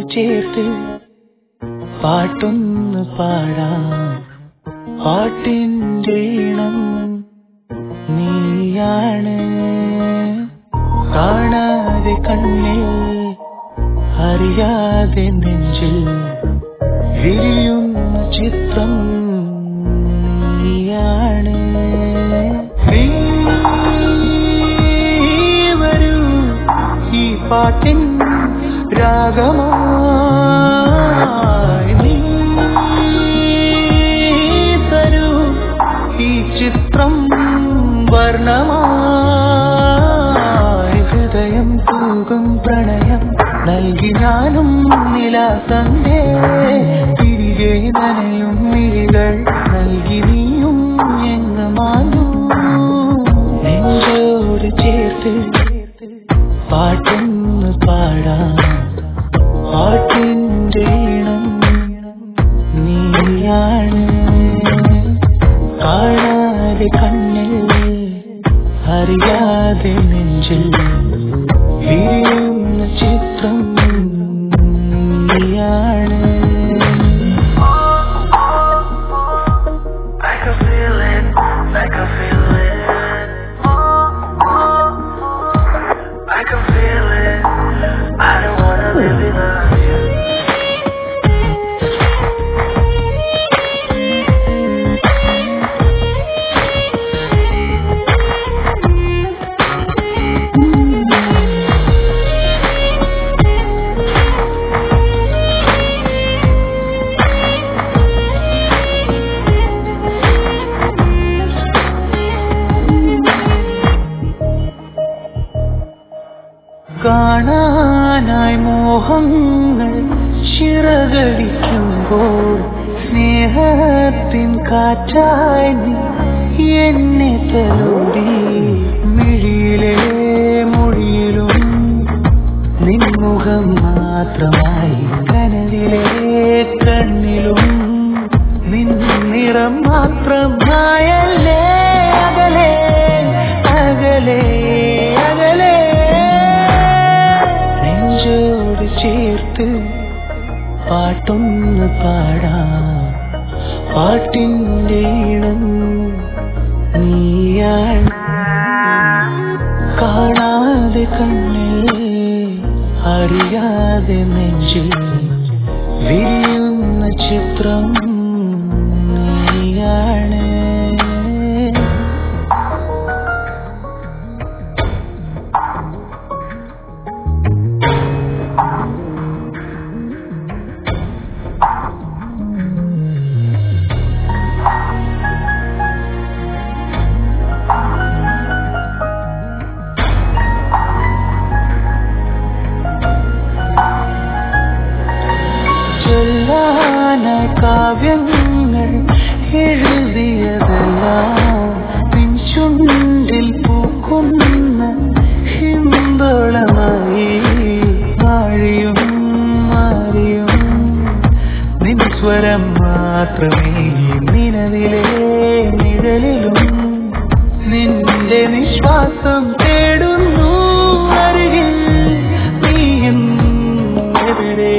ചേർത്ത് പാട്ടൊന്ന് പാടാം പാട്ടിൻ്റെ ഇണം നീയാണ് കാണാതെ കണ്ണിൽ അറിയാതെ നെഞ്ചിൽ വിരിയുന്ന ചിത്രം നീയാണ് നീ വരൂ ഈ പാട്ടിൻ രാഗമായി നീ തരൂ ഈ ചിത്രം വർണ്ണമായി ഹൃദയം തൂകും പ്രണയം നൽകി ഞാനും നിലാസന്റെ തിരികെ നനയും മിഴികൾ നൽകി നീയും എങ്ങ് മാഞ്ഞു നെഞ്ചോട് ചേർത്ത് പാട്ടൊന്ന് പാടാം പാട്ടിൻ്റെ ഇണം നീയാണ് കാണാതെ കണ്ണിൽ അറിയാതെ നെഞ്ചിൽ വിരിയുന്ന ചിത്രം നീയാണ് I can feel it, I can feel it. I can feel it. I don't wanna live without you. കാണാനായി മോഹങ്ങൾ ചിറകടിക്കുമ്പോൾ സ്നേഹത്തിൻ കാറ്റായി നീ എന്നെ തലോടി മിഴിയിലെ മൊഴിയിലും നിൻമുഖം മാത്രമായി കനവിലെ കണ്ണിലും നിൻ നിറം മാത്രമായല്ലേ അകലെ അകലെ അകലെ നെഞ്ചോട് ചേർത്ത് പാട്ടൊന്ന് പാടാം പാട്ടിൻ്റെ ഇണം നീയാണ് കാണാതെ കണ്ണിൽ അറിയാതെ നെഞ്ചിൽ വിരിയുന്ന ചിത്രം നീയാണ് ചൊല്ലാനായി കാവ്യങ്ങൾ എഴുതിയതെല്ലാം നിൻ ചുണ്ടിൽ പൂക്കുന്ന ഹിന്ദോളമായി മാഴിയും മാറിയും നിൻ സ്വരം മാത്രമേ നിലവിലെ നിഴലിലും നിന്റെ നിശ്വാസം തേടുന്നു അരികിൽ നീയും എവിടെ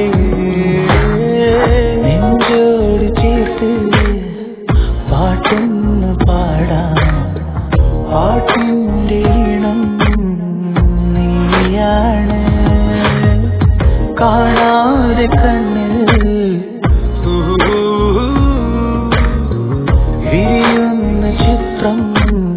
നെഞ്ചോട് ചേർത്ത് പാട്ടൊന്ന് പാടാം പാട്ടിൻ്റെ ഇണം നീയാണ് കാണാതെ കണ്ണിൽ വിരിയുന്ന ചിത്രം